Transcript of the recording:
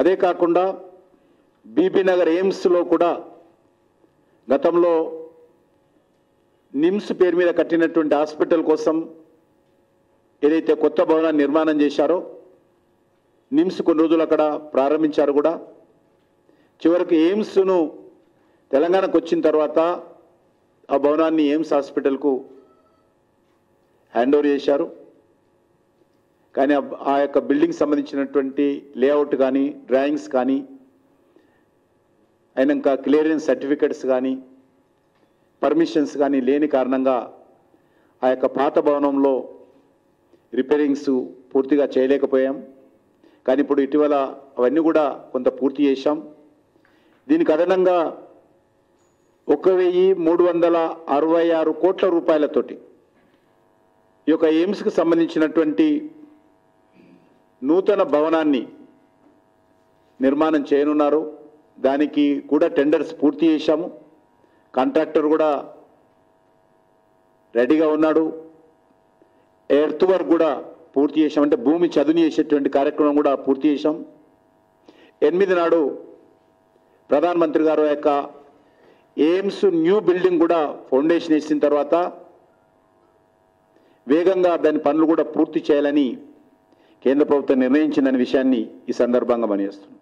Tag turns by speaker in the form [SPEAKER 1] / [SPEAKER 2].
[SPEAKER 1] అదే కాకుండా బీబీ నగర్ ఎయిమ్స్లో కూడా గతంలో నిమ్స్ పేరు మీద కట్టినటువంటి హాస్పిటల్ కోసం ఏదైతే కొత్త భవనాన్ని నిర్మాణం చేశారో నిమ్స్ కొన్ని రోజులు అక్కడ ప్రారంభించారు కూడా చివరికి ఎయిమ్స్ను తెలంగాణకు వచ్చిన తర్వాత ఆ భవనాన్ని ఎయిమ్స్ హాస్పిటల్కు హ్యాండ్ ఓవర్ చేశారు కానీ ఆ- ఆ యొక్క బిల్డింగ్ సంబంధించినటువంటి లేఅవుట్ కానీ డ్రాయింగ్స్ కానీ అయినాక క్లియరెన్స్ సర్టిఫికెట్స్ కానీ పర్మిషన్స్ కానీ లేని కారణంగా ఆ యొక్క పాత భవనంలో రిపేరింగ్స్ పూర్తిగా చేయలేకపోయాం కానీ ఇప్పుడు ఇటీవల అవన్నీ కూడా కొంత పూర్తి చేశాం దీనికి అదనంగా ఒక వెయ్యి మూడు వందల అరవై ఆరు కోట్ల రూపాయలతోటి ఈ యొక్క ఎయిమ్స్కి సంబంధించినటువంటి నూతన భవనాన్ని నిర్మాణం చేయనున్నారు దానికి కూడా టెండర్స్ పూర్తి చేశాము కాంట్రాక్టర్ కూడా రెడీగా ఉన్నాడు ఎర్త్ వర్క్ కూడా పూర్తి చేశాం అంటే భూమి చదును చేసేటువంటి కార్యక్రమం కూడా పూర్తి చేశాం ఎనిమిది నాడు ప్రధానమంత్రి గారు యొక్క ఎయిమ్స్ న్యూ బిల్డింగ్ కూడా ఫౌండేషన్ వేసిన తర్వాత వేగంగా దాని పనులు కూడా పూర్తి చేయాలని కేంద్ర ప్రభుత్వం నిర్ణయించిందనే విషయాన్ని ఈ సందర్భంగా పనిచేస్తున్నాం